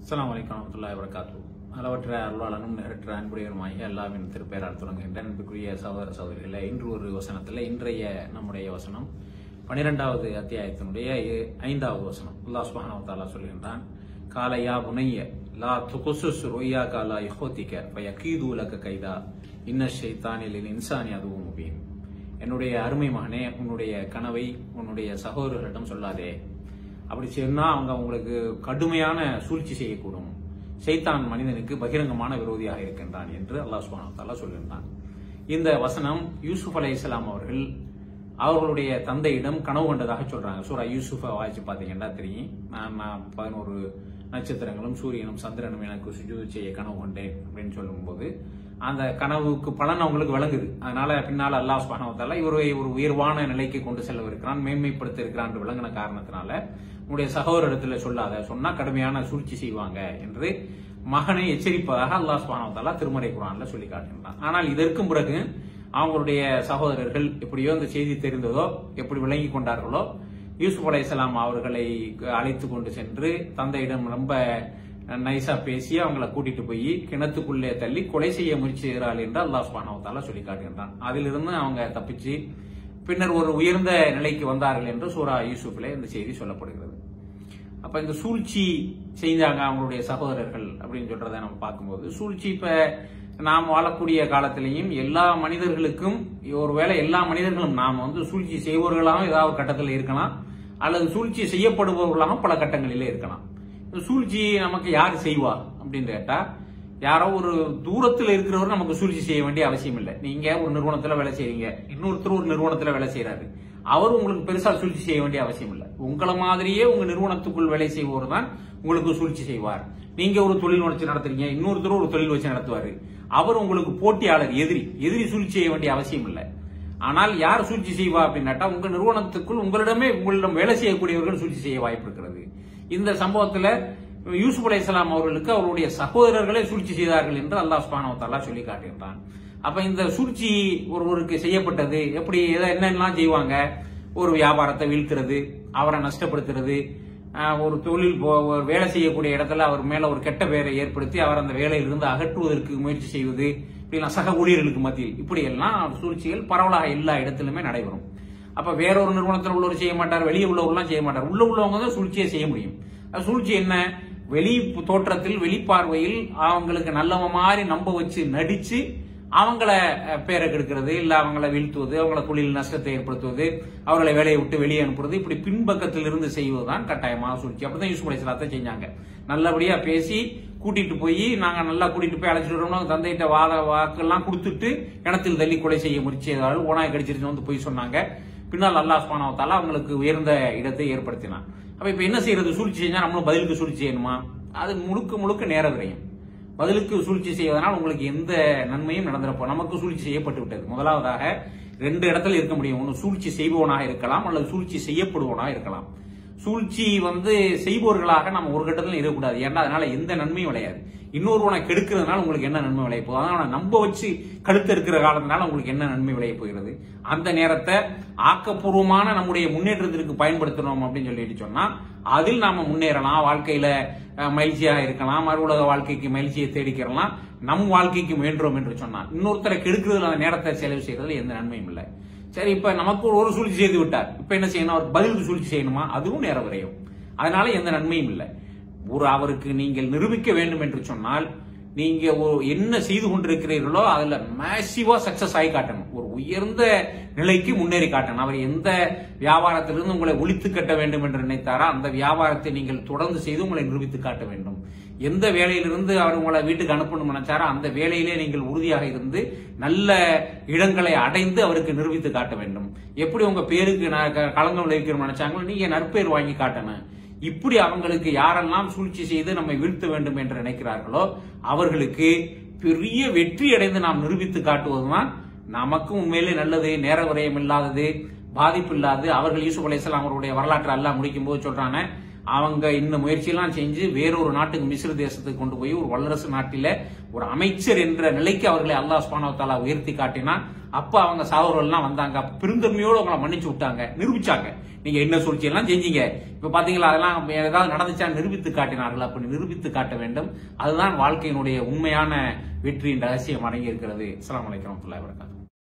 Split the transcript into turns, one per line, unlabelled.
அஸ்ஸலாமு அலைக்கும் வரமத்துல்லாஹி வரகாத்து அளவற்ற அருளாளனும் நிகரற்ற அன்புடையவனுமாகிய அல்லாவின் திருப்பெயரால் தொடங்குகின்ற அன்புக்குரிய சகோதர சகோதரிகளே இன்று ஒரு வசனத்தில் இன்றைய நம்முடைய வசனம் பனிரெண்டாவது அத்தியாயத்தினுடைய ஐ- ஐந்தாவது வசனம் அல்லாஹ் சுப்ஹானஹு வ தஆலா சொல்கின்றான் காலையா புனைய லா துகுசுஸ் ருயா காலா யஹோதிக ஃபயகீது லக கைதா இன்ன ஷைத்தானில் இன்சானி அதுவும் முபீன் என்னுடைய அருமை மகனே உன்னுடைய கனவை உன்னுடைய சகோதரர்களிடம் சொல்லாதே அப்படி சொன்னா அவங்க உங்களுக்கு கடுமையான சூழ்ச்சி செய்யக்கூடும் சைத்தான் மனிதனுக்கு பகிரங்கமான விரோதியாக இருக்கின்றான் என்று அல்லாஹ் சுப்ஹானஹு வ தஆலா சொல்கின்றான் இந்த வசனம் யூசுப் அலைஹிஸ்ஸலாம் அவர்கள் அவர்களுடைய தந்தையிடம் கனவு கண்டதாக சொல்றாங்க சூரா யூசுஃபை வாய்ச்சி பார்த்தீங்கன்னா தெரியும் நான் நான் பதினோரு நட்சத்திரங்களும் சூரியனும் சந்திரனும் எனக்கு சுஜூது செய்ய கனவு கண்டேன் அப்படின்னு சொல்லும்போது அந்த கனவுக்கு பலன் அவங்களுக்கு விளங்குது அதனால பின்னால் அல்லாஹ் சுப்ஹானஹு வ தஆலா இவரை ஒரு உயர்வான நிலைக்கு கொண்டு செல்லவிருக்கிறான் மேன்மைப்படுத்த இருக்கிறான் என்று விளங்கின காரணத்தினால உன்னுடைய சகோதரத்துல சொல்லாத சொன்னா கடுமையான சூழ்ச்சி செய்வாங்க என்று மகனை எச்சரிப்பதாக அல்லாஹ் சுப்ஹானஹு வ தஆலா திருமறை குர்ஆன்ல சொல்லி காட்டுகின்றான் ஆனால் இதற்கும் பிறகு அவங்களுடைய சகோதரர்கள் எப்படியோ இந்த செய்தி தெரிந்ததோ எப்படி விளங்கி கொண்டார்களோ யூசுப் அலைஹிஸ்ஸலாம் அவர்களை அழைத்து கொண்டு சென்று தந்தையிடம் ரொம்ப நைஸா பேசி அவங்கள கூட்டிட்டு போய் கிணத்துக்குள்ளே தள்ளி கொலை செய்ய முயற்சி செய்கிறாள் என்று அல்லாஹ் சுப்ஹானஹு வ தஆலா சொல்லி காட்டுகின்றான் அதிலிருந்து அவங்க தப்பிச்சு பின்னர் ஒரு உயர்ந்த நிலைக்கு வந்தார்கள் என்று சூரா யூசுஃபிலே இந்த செய்தி சொல்லப்படுகிறது அப்ப இந்த சூழ்ச்சி செஞ்சாங்க அவங்களுடைய சகோதரர்கள் அப்படின்னு சொல்றதை நம்ம பார்க்கும்போது சூழ்ச்சி இப்ப நாம் வாழக்கூடிய காலத்திலையும் எல்லா மனிதர்களுக்கும் ஒருவேளை எல்லா மனிதர்களும் நாம் வந்து சூழ்ச்சி செய்பவர்களாகவும் ஏதாவது ஒரு கட்டத்தில் இருக்கலாம் அல்லது சூழ்ச்சி செய்யப்படுபவர்களாகவும் பல கட்டங்களிலே இருக்கலாம் இந்த சூழ்ச்சி நமக்கு யார் செய்வா அப்படின்னு கேட்டா யாரோ ஒரு தூரத்தில் இருக்கிறவர் நமக்கு சூழ்ச்சி செய்ய வேண்டிய அவசியம் இல்லை நீங்க ஒரு நிறுவனத்துல வேலை செய்றீங்க இன்னொருத்தர் ஒரு நிறுவனத்துல வேலை செய்யறாரு அவர் உங்களுக்கு பெருசா சூழ்ச்சி செய்ய வேண்டிய அவசியம் இல்லை உங்களை மாதிரியே உங்க நிறுவனத்துக்குள் வேலை செய்பவர் தான் உங்களுக்கு சூழ்ச்சி செய்வார் நீங்க ஒரு தொழில் வச்சு நடத்துறீங்க இன்னொருத்தர் ஒரு தொழில் வச்சு நடத்துவாரு அவர் உங்களுக்கு போட்டியாளர் எதிரி எதிரி சூழ்ச்சி செய்ய வேண்டிய அவசியம் இல்லை ஆனால் யார் சூழ்ச்சி செய்வா அப்படின்னாட்டா உங்க நிறுவனத்துக்குள் உங்களிடமே உங்களிடம் வேலை செய்யக்கூடியவர்கள் சூழ்ச்சி செய்ய வாய்ப்பு இருக்கிறது இந்த சம்பவத்துல யூசுப் அலைஹிஸ்ஸலாம் அவர்களுக்கு அவருடைய சகோதரர்களே சூழ்ச்சி செய்தார்கள் என்று அல்லாஹ் சுப்ஹானஹு வ தஆலா சொல்லி காட்டுகின்றான் அப்ப இந்த சூழ்ச்சி ஒருவருக்கு செய்யப்பட்டது எப்படி எதை என்னென்னலாம் செய்வாங்க ஒரு வியாபாரத்தை வீழ்த்துறது அவரை நஷ்டப்படுத்துறது ஆஹ், ஒரு தொழில் போ- ஒரு வேலை செய்யக்கூடிய இடத்துல அவர் மேல ஒரு கெட்ட பெயரை ஏற்படுத்தி அவர் அந்த வேலையிலிருந்து அகற்றுவதற்கு முயற்சி செய்வது இப்படிலாம் சக ஊழியர்களுக்கு மத்தியில் இப்படி எல்லாம் சூழ்ச்சிகள் பரவலாக எல்லா இடத்திலுமே நடைபெறும் அப்ப வேற ஒரு நிறுவனத்தில் உள்ளவர் செய்ய மாட்டார் வெளியே உள்ளவங்கலாம் செய்ய மாட்டார் உள்ள உள்ளவங்க தான் சூழ்ச்சியை செய்ய முடியும் அது சூழ்ச்சி என்ன வெளி தோற்றத்தில் வெளிப்பார்வையில் அவங்களுக்கு நல்லவ மாதிரி நம்ப வச்சு நடிச்சு அவங்கள அஹ், பேரை கெடுக்கிறது இல்ல அவங்கள வீழ்த்துவது அவங்கள தொழில் நஷ்டத்தை ஏற்படுத்துவது அவர்களை வேலையை விட்டு வெளியே அனுப்புறது இப்படி பின்பக்கத்தில் இருந்து செய்வதுதான் கட்டாயமாக சூழ்ச்சி அப்படிதான் யூஸ் பண்ணி செஞ்சாங்க நல்லபடியா பேசி கூட்டிட்டு போய் நாங்க நல்லா கூட்டிட்டு போய் அழைச்சிட்டு வரோம்னா தந்தைகிட்ட வாத வாக்கெல்லாம் கொடுத்துட்டு கிணத்தில் தள்ளி கொலை செய்ய முயற்சி செய்தால் ஓனாய் கடிச்சிருச்சு வந்து போய் சொன்னாங்க பின்னால் அல்லாஹ் சுப்ஹானஹு வ தஆலா அவங்களுக்கு உயர்ந்த இடத்தை ஏற்படுத்தினான் அப்ப இப்ப என்ன செய்யறது சூழ்ச்சி செஞ்சா நம்மளும் பதிலுக்கு சூழ்ச்சி செய்யணுமா அது முழுக்க முழுக்க நேர விரயம் பதிலுக்கு சூழ்ச்சி செய்வதனால் உங்களுக்கு எந்த நன்மையும் நடந்திருப்போம் நமக்கு சூழ்ச்சி செய்யப்பட்டு விட்டது முதலாவதாக ரெண்டு இடத்துல இருக்க முடியும் ஒன்று சூழ்ச்சி செய்பவனாக இருக்கலாம் அல்லது சூழ்ச்சி செய்யப்படுவனாக இருக்கலாம் சூழ்ச்சி வந்து செய்பவர்களாக நம்ம ஒரு கட்டத்தில் இருக்கக்கூடாது ஏன்னா அதனால எந்த நன்மையும் விளையாது இன்னொருவனை கெடுக்கிறதுனால உங்களுக்கு என்ன நன்மை விளைய போகுது அதனால நம்ப வச்சு கழுத்து இருக்கிற காலத்தினால உங்களுக்கு என்ன நன்மை விளைய போகிறது அந்த நேரத்தை ஆக்கப்பூர்வமான நம்முடைய முன்னேற்றத்திற்கு பயன்படுத்தணும் அப்படின்னு சொல்லிட்டு சொன்னா அதில் நாம முன்னேறலாம் வாழ்க்கையில அஹ், மகிழ்ச்சியா இருக்கலாம் மறுவுலக வாழ்க்கைக்கு மகிழ்ச்சியை தேடிக்கிறலாம் நம் வாழ்க்கைக்கு முயன்றோம் என்று சொன்னான் இன்னொருத்தரை கெடுக்கிறதுல அந்த நேரத்தை செலவு செய்யறதுல எந்த நன்மையும் இல்லை சரி இப்ப நமக்கு ஒரு சூழ்ச்சி செய்து விட்டார் இப்ப என்ன செய்யணும் அவர் பதிலுக்கு சூழ்ச்சி செய்யணுமா அதுவும் நேர விரையும் அதனால எந்த நன்மையும் இல்லை ஒரு அவருக்கு நீங்கள் நிரூபிக்க வேண்டும் என்று சொன்னால் நீங்க ஒரு என்ன செய்து கொண்டிருக்கிறீர்களோ அதுல மேசிவா சக்சஸ் ஆகி காட்டணும் ஒரு உயர்ந்த நிலைக்கு முன்னேறி காட்டணும் அவர் எந்த வியாபாரத்திலிருந்து உங்களை ஒழித்து கட்ட வேண்டும் என்று நினைத்தாரோ அந்த வியாபாரத்தை நீங்கள் தொடர்ந்து செய்து உங்களை நிரூபித்து காட்ட வேண்டும் எந்த வேலையிலிருந்து அவர் உங்களை வீட்டுக்கு அனுப்பணும் நினைச்சாரோ அந்த வேலையிலே நீங்கள் உறுதியாக இருந்து நல்ல இடங்களை அடைந்து அவருக்கு நிரூபித்து காட்ட வேண்டும் எப்படி உங்க பேருக்கு ந- க- களங்கம் விளைவிக்கணும் நினைச்சாங்களோ நீங்க நற்பேர் வாங்கி காட்டணும் இப்படி அவங்களுக்கு யாரெல்லாம் சூழ்ச்சி செய்து நம்மை வீழ்த்த வேண்டும் என்று நினைக்கிறார்களோ அவர்களுக்கு பெரிய வெற்றி அடைந்து நாம் நிரூபித்து காட்டுவதுதான் நமக்கும் உண்மையிலே நல்லது நேர விரயம் இல்லாதது பாதிப்பு இல்லாதது அவர்கள் யூசுப் அலைஹிஸ்ஸலாம் அவருடைய வரலாற்று அல்லாஹ் முடிக்கும் போது சொல்றானே அவங்க இந்த முயற்சியெல்லாம் செஞ்சு வேறொரு நாட்டுக்கு மிஸ்ர தேசத்துக்கு கொண்டு போய் ஒரு வல்லரசு நாட்டில ஒரு அமைச்சர் என்ற நிலைக்கு அவர்களை அல்லாஹ் சுப்ஹானஹு வ தஆலா உயர்த்தி காட்டினா அப்ப அவங்க சாவர்கள்லாம் வந்தாங்க அப்ப பெருந்தன்மையோடு அவங்கள மன்னிச்சு விட்டாங்க நிரூபிச்சாங்க நீங்க என்ன சூழ்ச்சி எல்லாம் செஞ்சீங்க இப்ப பாத்தீங்களா அதெல்லாம் ஏதாவது நடந்துச்சா நிரூபித்து காட்டினார்கள் அப்படி நிரூபித்து காட்ட வேண்டும் அதுதான் வாழ்க்கையினுடைய உண்மையான வெற்றியின் ரகசியம் அடங்கி இருக்கிறது அஸ்ஸலாமு அலைக்கும் வரஹ்மத்துல்லாஹி வபரகாத்துஹு